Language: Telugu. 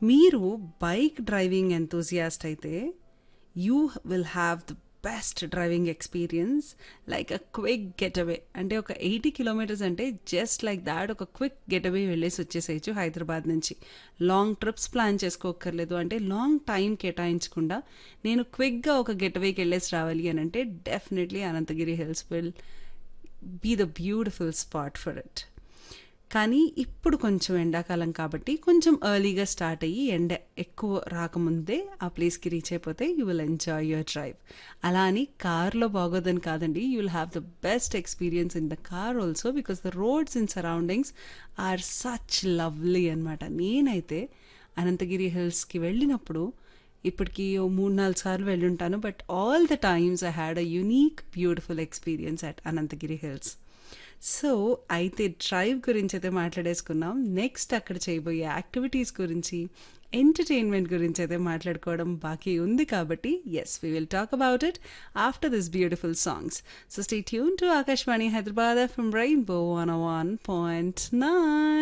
మీరు బైక్ డ్రైవింగ్ ఎంతూజియాస్ట్ అయితే you will have the best driving experience like a quick getaway అంటే ఒక ఎయిటీ కిలోమీటర్స్ అంటే జస్ట్ లైక్ దాట్ ఒక క్విక్ గెట్ అవే వెళ్ళేసి వచ్చేసేయచ్చు హైదరాబాద్ నుంచి లాంగ్ ట్రిప్స్ ప్లాన్ చేసుకోకర్లేదు అంటే లాంగ్ టైం కేటాయించకుండా నేను క్విక్గా ఒక గెట్ అవేకి వెళ్ళేసి రావాలి అని అంటే definitely Anantagiri hills will be the beautiful spot for it కానీ ఇప్పుడు కొంచెం ఎండాకాలం కాబట్టి కొంచెం ఎర్లీగా స్టార్ట్ అయ్యి ఎండ ఎక్కువ రాకముందే ఆ ప్లేస్కి రీచ్ అయిపోతే you will enjoy your drive అలా అని కార్లో బాగోదని కాదండి you will have the best experience in the car also because the roads in surroundings are such lovely అనమాట నేనైతే అనంతగిరి హిల్స్కి వెళ్ళినప్పుడు ఇప్పటికి ఓ మూడు నాలుగు సార్లు వెళ్ళుంటాను but all the times I had a unique beautiful experience at Anantagiri hills so అయితే డ్రైవ్ గురించి అయితే మాట్లాడేసుకున్నాం నెక్స్ట్ అక్కడ చేయబోయే యాక్టివిటీస్ గురించి ఎంటర్టైన్మెంట్ గురించి అయితే మాట్లాడుకోవడం బాకీ ఉంది కాబట్టి yes we will talk about it after this beautiful songs so stay tune to Akashvani Hyderabad from Rainbow one one point nine